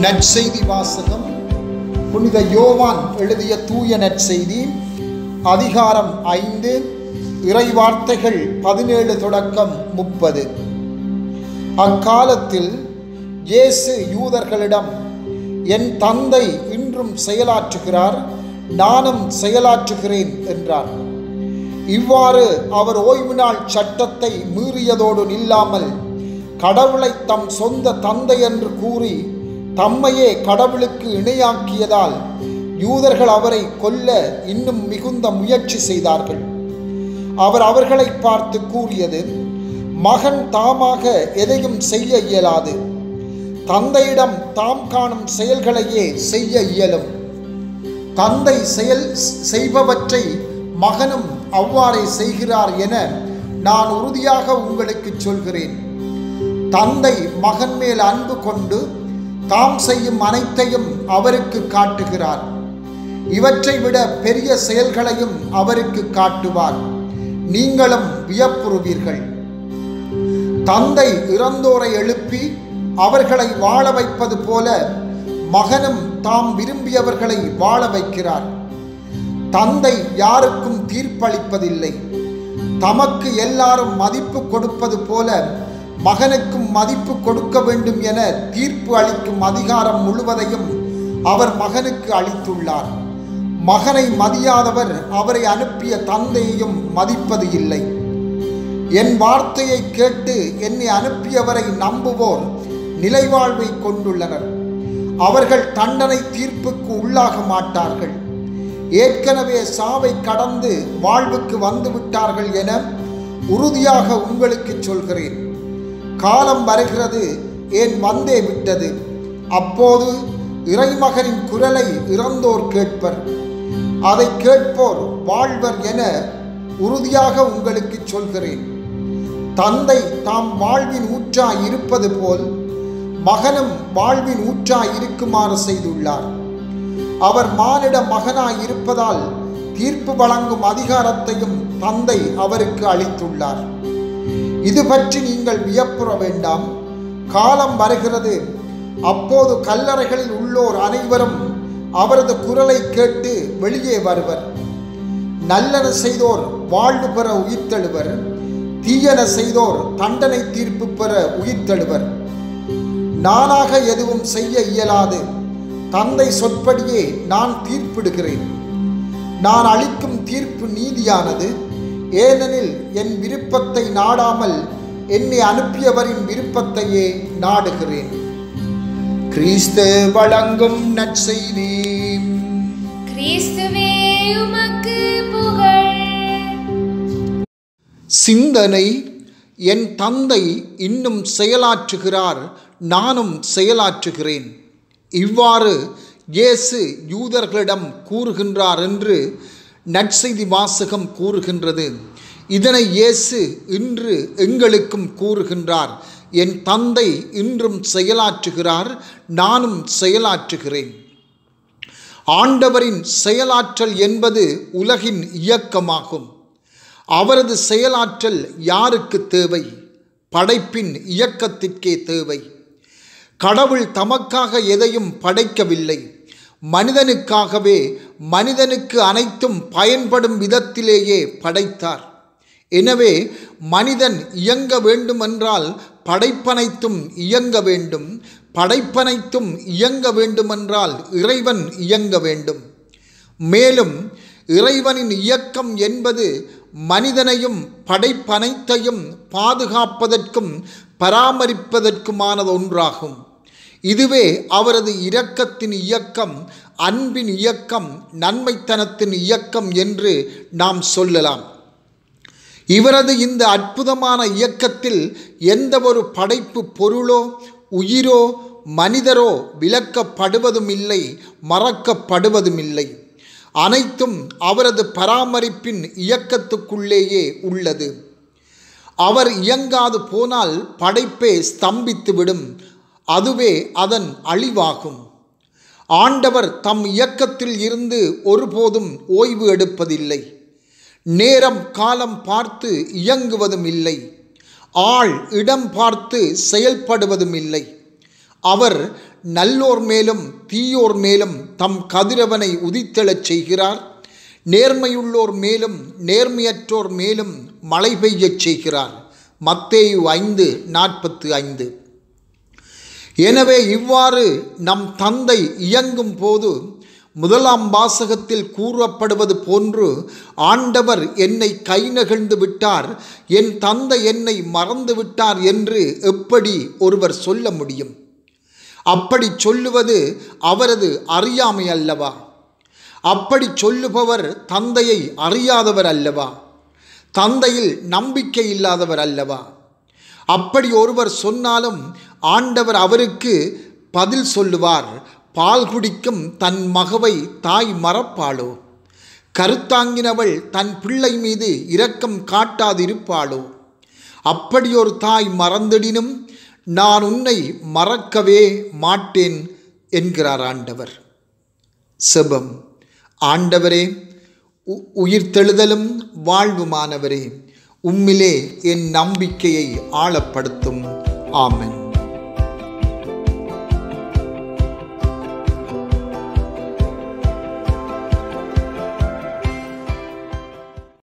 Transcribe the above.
நற்செய்தி வாசகம் புனித யோவான் எழுதிய தூய நற்செய்தி அதிகாரம் ஐந்து இறைவார்த்தைகள் பதினேழு தொடக்கம் முப்பது அக்காலத்தில் இயேசு யூதர்களிடம் என் தந்தை இன்றும் செயலாற்றுகிறார் நானும் செயலாற்றுகிறேன் என்றார் இவ்வாறு அவர் ஓய்வு நாள் சட்டத்தை மீறியதோடு நில்லாமல் கடவுளை தம் சொந்த தந்தை என்று கூறி தம்மையே கடவுளுக்கு இணையாக்கியதால் யூதர்கள் அவரை கொல்ல இன்னும் மிகுந்த முயற்சி செய்தார்கள் அவர் அவர்களை பார்த்து கூறியது மகன் தாமாக எதையும் செய்ய இயலாது தந்தையிடம் தாம் காணும் செயல்களையே செய்ய இயலும் தந்தை செயல் செய்பவற்றை மகனும் அவ்வாறே செய்கிறார் என நான் உறுதியாக உங்களுக்கு சொல்கிறேன் தந்தை மகன் மேல் அன்பு கொண்டு தாம் செய்யும் அனைத்தையும் அவருக்கு காட்டுகிறார் இவற்றை விட பெரிய செயல்களையும் அவருக்கு காட்டுவார் நீங்களும் வியப்புறுவீர்கள் தந்தை இறந்தோரை எழுப்பி அவர்களை வாழ வைப்பது போல மகனும் தாம் விரும்பியவர்களை வாழ வைக்கிறார் தந்தை யாருக்கும் தீர்ப்பளிப்பதில்லை தமக்கு எல்லாரும் மதிப்பு கொடுப்பது போல மகனுக்கும் மதிப்பு கொடுக்க வேண்டும் என தீர்ப்பு அளிக்கும் அதிகாரம் முழுவதையும் அவர் மகனுக்கு அளித்துள்ளார் மகனை மதியாதவர் அவரை அனுப்பிய தந்தையையும் மதிப்பது இல்லை என் வார்த்தையை கேட்டு என்னை அனுப்பியவரை நம்புவோர் நிலைவாழ்வை கொண்டுள்ளனர் அவர்கள் தண்டனை தீர்ப்புக்கு உள்ளாக மாட்டார்கள் ஏற்கனவே சாவை கடந்து வாழ்வுக்கு வந்து விட்டார்கள் என உறுதியாக உங்களுக்கு சொல்கிறேன் காலம் வருகிறது ஏன் வந்தே விட்டது அப்போது இறைமகனின் குரலை இறந்தோர் கேட்பர் அதை கேட்போர் வாழ்வர் என உறுதியாக உங்களுக்கு சொல்கிறேன் தந்தை தாம் வாழ்வின் ஊற்றாய் இருப்பது போல் மகனும் வாழ்வின் ஊற்றாய் இருக்குமாறு செய்துள்ளார் அவர் மானிட மகனாய் இருப்பதால் தீர்ப்பு வழங்கும் அதிகாரத்தையும் தந்தை அவருக்கு அளித்துள்ளார் இது பற்றி நீங்கள் வியப்புற வேண்டாம் காலம் வருகிறது அப்போது கல்லறைகளில் உள்ளோர் அனைவரும் அவரது குரலை கேட்டு வெளியே வருவர் நல்லன செய்தோர் வாழ்வு பெற உயிர்த்தெழுவர் தீயன செய்தோர் தண்டனை தீர்ப்பு பெற உயிர்த்தெழுவர் நானாக எதுவும் செய்ய இயலாது தந்தை சொற்படியே நான் தீர்ப்பிடுகிறேன் நான் அளிக்கும் தீர்ப்பு நீதியானது ஏனெனில் என் விருப்பத்தை நாடாமல் என்னை அனுப்பியவரின் விருப்பத்தையே நாடுகிறேன் கிறிஸ்து வழங்கும் நற்செய்தி கிறிஸ்துவே உமக்கு புகழ் சிந்தனை என் தந்தை இன்னும் செயலாற்றுகிறார் நானும் செயலாற்றுகிறேன் இவ்வாறு இயேசு யூதர்களிடம் கூறுகின்றார் என்று நற்செய்தி வாசகம் கூறுகின்றது இதனை இயேசு இன்று எங்களுக்கும் கூறுகின்றார் என் தந்தை இன்றும் செயலாற்றுகிறார் நானும் செயலாற்றுகிறேன் ஆண்டவரின் செயலாற்றல் என்பது உலகின் இயக்கமாகும் அவரது செயலாற்றல் யாருக்கு தேவை படைப்பின் இயக்கத்திற்கே தேவை கடவுள் தமக்காக எதையும் படைக்கவில்லை மனிதனுக்காகவே மனிதனுக்கு அனைத்தும் பயன்படும் விதத்திலேயே படைத்தார் எனவே மனிதன் இயங்க வேண்டுமென்றால் படைப்பனைத்தும் இயங்க வேண்டும் படைப்பனைத்தும் இயங்க வேண்டுமென்றால் இறைவன் இயங்க வேண்டும் மேலும் இறைவனின் இயக்கம் என்பது மனிதனையும் படைப்பனைத்தையும் பாதுகாப்பதற்கும் பராமரிப்பதற்குமானது ஒன்றாகும் இதுவே அவரது இரக்கத்தின் இயக்கம் அன்பின் இயக்கம் நன்மைத்தனத்தின் இயக்கம் என்று நாம் சொல்லலாம் இவரது இந்த அற்புதமான இயக்கத்தில் எந்த ஒரு படைப்பு பொருளோ உயிரோ மனிதரோ விலக்கப்படுவதும் இல்லை மறக்கப்படுவதும் இல்லை அனைத்தும் அவரது பராமரிப்பின் இயக்கத்துக்குள்ளேயே உள்ளது அவர் இயங்காது போனால் படைப்பே ஸ்தம்பித்துவிடும் அதுவே அதன் அழிவாகும் ஆண்டவர் தம் இயக்கத்தில் இருந்து ஒருபோதும் ஓய்வு எடுப்பதில்லை நேரம் காலம் பார்த்து இயங்குவதும் இல்லை ஆள் இடம் பார்த்து செயல்படுவதும் இல்லை அவர் நல்லோர் மேலும் தீயோர் மேலும் தம் கதிரவனை உதித்தெழச் செய்கிறார் நேர்மையுள்ளோர் மேலும் நேர்மையற்றோர் மேலும் மழை பெய்யச் செய்கிறார் மத்தேயு ஐந்து நாற்பத்து ஐந்து எனவே இவ்வாறு நம் தந்தை இயங்கும் போது முதலாம் வாசகத்தில் கூறப்படுவது போன்று ஆண்டவர் என்னை கை நெகிழ்ந்து விட்டார் என் தந்தை என்னை மறந்து விட்டார் என்று எப்படி ஒருவர் சொல்ல முடியும் அப்படி சொல்லுவது அவரது அறியாமை அல்லவா அப்படி சொல்லுபவர் தந்தையை அறியாதவர் அல்லவா தந்தையில் நம்பிக்கை இல்லாதவர் அல்லவா அப்படி ஒருவர் சொன்னாலும் ஆண்டவர் அவருக்கு பதில் சொல்லுவார் பால் குடிக்கும் தன் மகவை தாய் மறப்பாளோ கருத்தாங்கினவள் தன் பிள்ளை மீது இரக்கம் காட்டாதிருப்பாளோ அப்படி ஒரு தாய் மறந்திடினும் நான் உன்னை மறக்கவே மாட்டேன் என்கிறார் ஆண்டவர் செபம் ஆண்டவரே உ- உயிர்த்தெழுதலும் வாழ்வுமானவரே உம்மிலே என் நம்பிக்கையை ஆழப்படுத்தும் ஆமென்